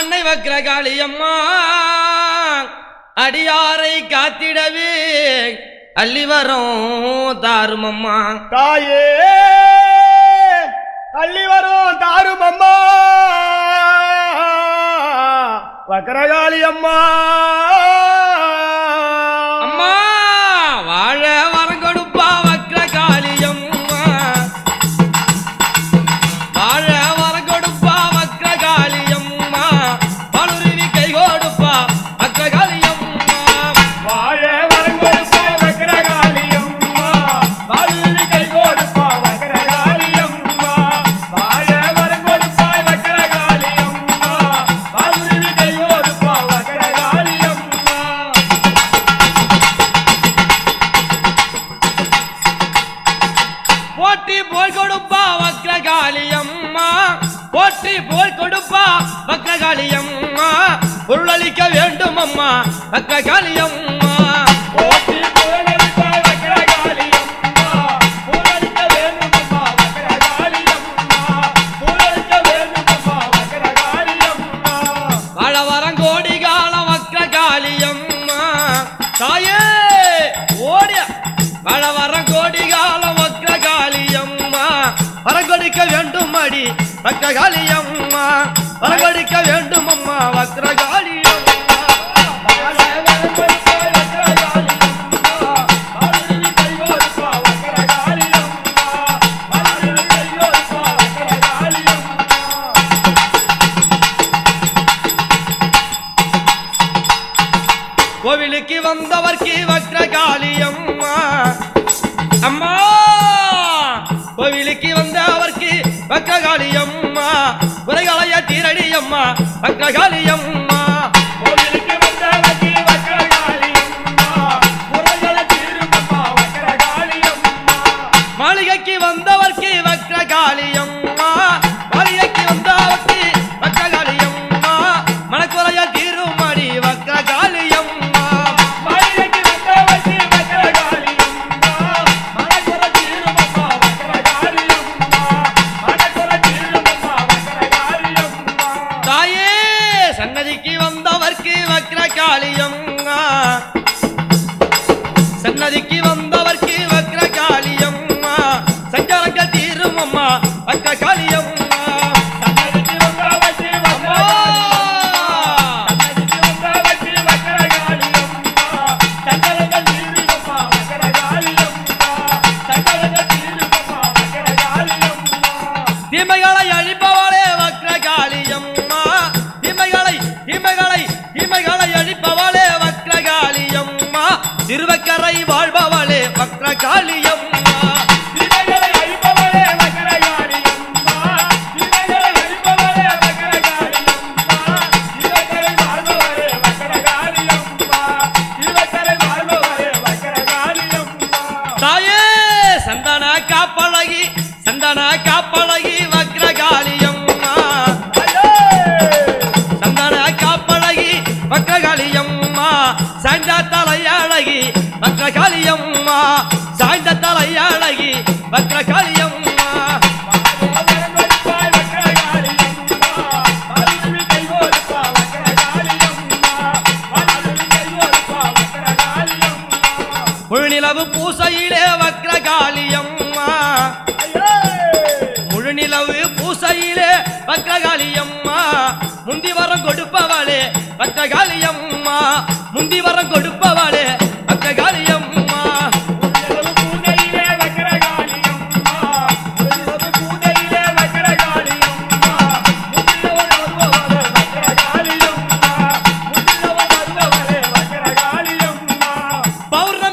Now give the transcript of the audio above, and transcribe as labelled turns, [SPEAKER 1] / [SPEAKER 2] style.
[SPEAKER 1] அன்னை வக்ர காளியம்மா அடியாரை காத்திடவே அள்ளி வரும் தாருமம்மா
[SPEAKER 2] தாயே அள்ளி வரும் தாரும் அம்மா வக்கரகாளி அம்மா
[SPEAKER 1] அம்மா வாழ வரம் கொடுப்பா வக்ர காளியம்மா வாழ வரம் கொடுப்பா வக்ர காளியம்மா பழுருவி கை கொடுப்பா வக்ர காளியம்மா
[SPEAKER 2] வாழ வரங்கொடுப்பா வக்கரகாளி அம்மா வாழ்வி கை கொடுப்பா வக்கரகாளி அம்மா வாழ வரங்கொடுப்பா வக்கரகாளி அம்மா வாழ்வி கை கொடுப்பா வக்கரகாளி அம்மா
[SPEAKER 1] போட்டி போல் கொடுப்பா வக்ரகாளி அம்மா போட்டி போல் கொடுப்பா வக்ரகாளி அம்மா பொருளளிக்க வேண்டும் அம்மா வக்ரகாளி அம்மா
[SPEAKER 2] போற்றி புகழளிப்பா வக்கரகாளி அம்மா புகழளிக்க வேண்டுமம்மா வக்கரகாளி அம்மா புகழளிக்க வேண்டுமம்மா வக்கரகாளி அம்மா
[SPEAKER 1] வாழ வரங்கோடி காலம் வக்ரகாளி அம்மா தாயே ஓடிய வாழ வரங்கோடி காலம் வக்ரகாளி அம்மா வரங்கொடுக்க வேண்டும் அடி வக்ரகாளி அம்மா வரங்கொடுக்க வேண்டும் அம்மா வக்ரகாளி அம்மா
[SPEAKER 2] வாழ வரங்கொடுப்பா வக்கரகாளி அம்மா வாழ்வி கை கொடுப்பா வக்கரகாளி அம்மா வாழ்வி கை கொடுப்பா வக்கரகாளி அம்மா
[SPEAKER 1] கோவிலுக்கு வந்தவர்க்கு வக்ரகாளி அம்மா அம்மா கோவிலுக்கு வந்தவர்க்கு வக்ரகாளி அம்மா குறைகளைய தீரடி அம்மா வக்ரகாளி அம்மா
[SPEAKER 2] கோவிலுக்கு வந்தவர்க்கு வக்கரகாளி அம்மா குறைகளை தீருமம்மா வக்கரகாளி அம்மா
[SPEAKER 1] மாளிகைக்கு வந்தவர்க்கு வக்ரகாளி அம்மா மாளிகைக்கு வந்தவர்க்கு வக்ரகாளி அம்மா மனக்குறைய தீருமடி வக்ரகாளி அம்மா
[SPEAKER 2] மாளிகைக்கு வந்தவர்க்கு வக்கரகாளி அம்மா மனக்குறை தீருமம்மா வக்கரகாளி அம்மா மனக்குறை தீருமம்மா வக்கரகாளி அம்மா
[SPEAKER 1] தாயே சன்னதிக்கு வந்தவர்க்கு வக்ரகாளி அம்மா சன்னதிக்கு வந்தவர்க்கு வக்ரகாளி அம்மா சஞ்சலங்கள் தீரும் அம்மா வக்ரகாளி அம்மா
[SPEAKER 2] சன்னதிக்கு வந்தவர்க்கு
[SPEAKER 1] அம்மா!
[SPEAKER 2] வக்கரகாளி சன்னதிக்கு வந்தவர்க்கு வக்கரகாளி அம்மா சங்கரங்கள் தீருமம்மா வக்கரகாளி அம்மா சங்கரங்கள் தீருமம்மா வக்கரகாளி அம்மா
[SPEAKER 1] தீமைகளை அழிப்பவளே வக்ரகாளி அம்மா தீமைகளை தீமைகளை தீமைகளை அழிப்பவளே வக்ரகாளி அம்மா திருவக்கரை வாழ்பவளே வக்ரகாளி அம்மா
[SPEAKER 2] திரைகளை அழிப்பவளே வக்கரகாளி அம்மா திரைகளை அழிப்பவளே வக்கரகாளி அம்மா திரைக்கரை வாழ்பவளே வக்கரகாளி அம்மா திரைக்கரை வாழ்பவளே வக்கரகாளி அம்மா
[SPEAKER 1] தாயே சந்தன காப்பழகி சந்தன காப்பழகி வக்ரகாளி அம்மா சந்தன காப்பழகி வக்ரகாளி அம்மா சாய்ந்த தலையழகி வக்ரகாளி அம்மா சாய்ந்த தலையழகி வக்ரகாளி அம்மா முழுநிலவு பூசையிலே வக்ரகாளி அம்மா முழுநிலவு பூசையிலே வக்ரகாளி அம்மா முந்தி வரம் கொடுப்பவளே வக்ரகாளி அம்மா முந்தி வரம் கொடுப்பவளே வக்ரகாளி அம்மா பௌர்ணமி